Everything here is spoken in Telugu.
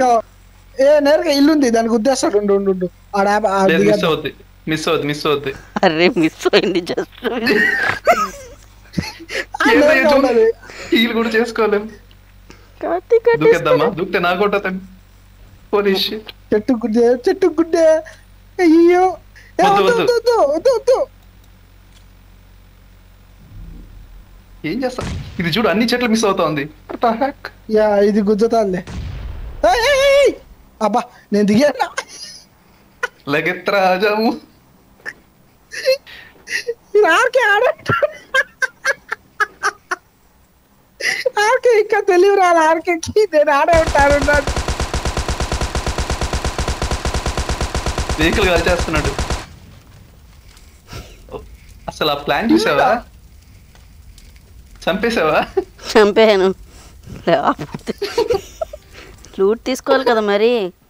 నేరుగా ఏ నేరుగా ఇల్లు ఉంది దానికి ఉద్దేశాడు ఉండు ఉండు ఉండు ఆడ ఆప- ఆడ లేదు మిస్ దిగేద్దాం. అవుద్ది మిస్ అవుద్ది మిస్ అవుద్ది అరే మిస్ అయింది జస్ట్ ఆ, నేరుగా ఉండాలి. హీల్ కూడా చేసుకోలేం కార్తీక్ దూకేద్దామా దూకితే నా కొట్టతాం పోలీస్ చెట్టు గుడ్డే చెట్టు గుడ్డే అయ్యో ఏ, వద్దు, వద్దు, వద్దు. వద్దు, వద్దు, వద్దు, వద్దు. ఏం చేస్తా ఇది చూడు అన్ని చెట్లు మిస్ అవుతా ఉంది What the heck? యా ఇది గుజ్జతాలే ఏయ్, ఏయ్, ఏయ్. అబ్బా నేను దిగాను లగెత్రాజాము ఇది ఆర్కే ఆడట్టు ఆర్కే ఇంకా తెలివి రాదు ఆర్కేకి నేను ఆడే ఉంటాను ఉన్నాను. వెహికల్ కాల్చేస్తున్నాడు అసలు ఆ ప్లాన్ చూసావా చంపేసావా చంపాను లూట్ తీసుకోవాలి కదా మరి